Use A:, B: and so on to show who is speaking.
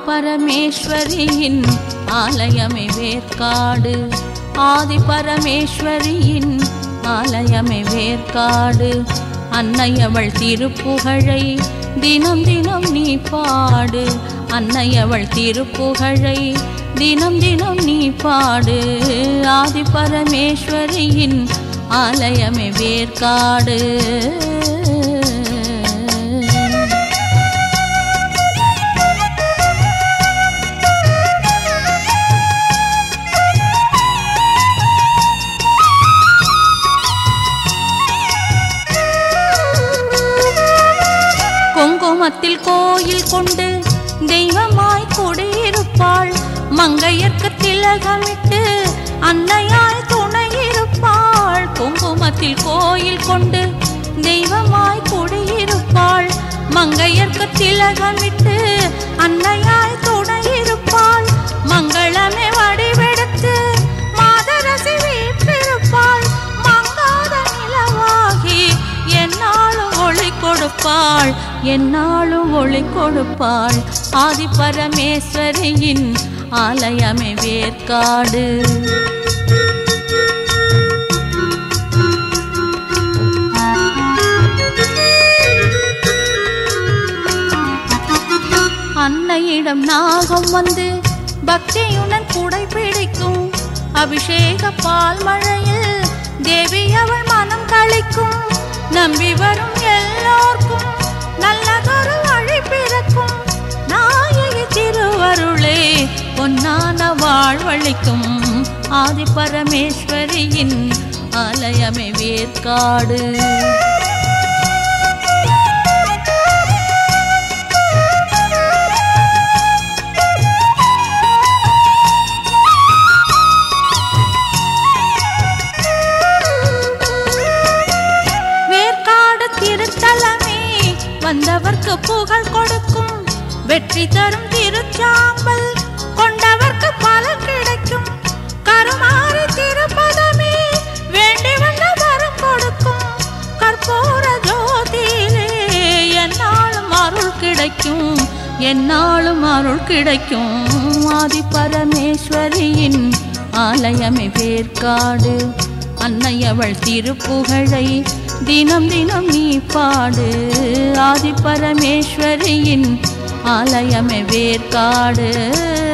A: பரமேஸ்வரியின் ஆலயமே வேர்க்காடு ஆதி பரமேஸ்வரியின் ஆலயமே வேர்க்காடு அன்னையவள் திருப்புகழை தினம் தினம் நீ பாடு அன்னையவள் திருப்புகழை தினம் தினம் நீ பாடு ஆதி பரமேஸ்வரியின் ஆலயமே வேர்க்காடு குங்குமத்தில் கோயில் கொண்டு தெய்வமாய் குடியிருப்பாள் மங்கையர்க்கு திலகமிட்டு அன்னையாய் துணையிருப்பாள் குங்குமத்தில் கோயில் கொண்டு தெய்வமாய் குடியிருப்பாள் மங்கையர்க்கு திலகமிட்டு அன்னையாய் துணையிருப்பாள் மங்களமே வடிவெடுத்து மாதரசி வீற்றிருப்பாள் மங்காத நிலவாகி என்னாலும் ஒளி கொடுப்பாள் என்னாலும் ஒளி கொடுப்பாள் ஆதி பரமேஸ்வரியின் ஆலயமே வேர்க்காடு அன்னையிடம் நாகம் வந்து பக்தியுடன் குடை பிடிக்கும் அபிஷேக பால் மழையில் தேவி அவள் மனம் கழிக்கும் நம்பி வரும் எல்லோர்க்கும் நல்லதொரு வழி பிறக்கும் நாயகி திருவருளே பொன்னான வாழ்வழிக்கும் ஆதி பரமேஸ்வரியின் ஆலயமே வேர்க்காடு வேர்க்காடு திருத்தலமே வந்தவர்க்கு புகழ் கொடுக்கும் வெற்றி தரும் திருச்சாம்பல் கொண்டவர்க்கு பலன் கிடைக்கும் கருமாறி திருப்பதமே வேண்டி வந்த வரம் கொடுக்கும் கற்பூர ஜோதியிலே என்னாலும் அருள் கிடைக்கும் என்னாலும் அருள் கிடைக்கும் ஆதி பரமேஸ்வரியின் ஆலயமே வேர்க்காடு அன்னையவள் திருப்புகழை தினம் தினம் நீ பாடு ஆதி பரமேஸ்வரியின் ஆலயமே வேர்க்காடு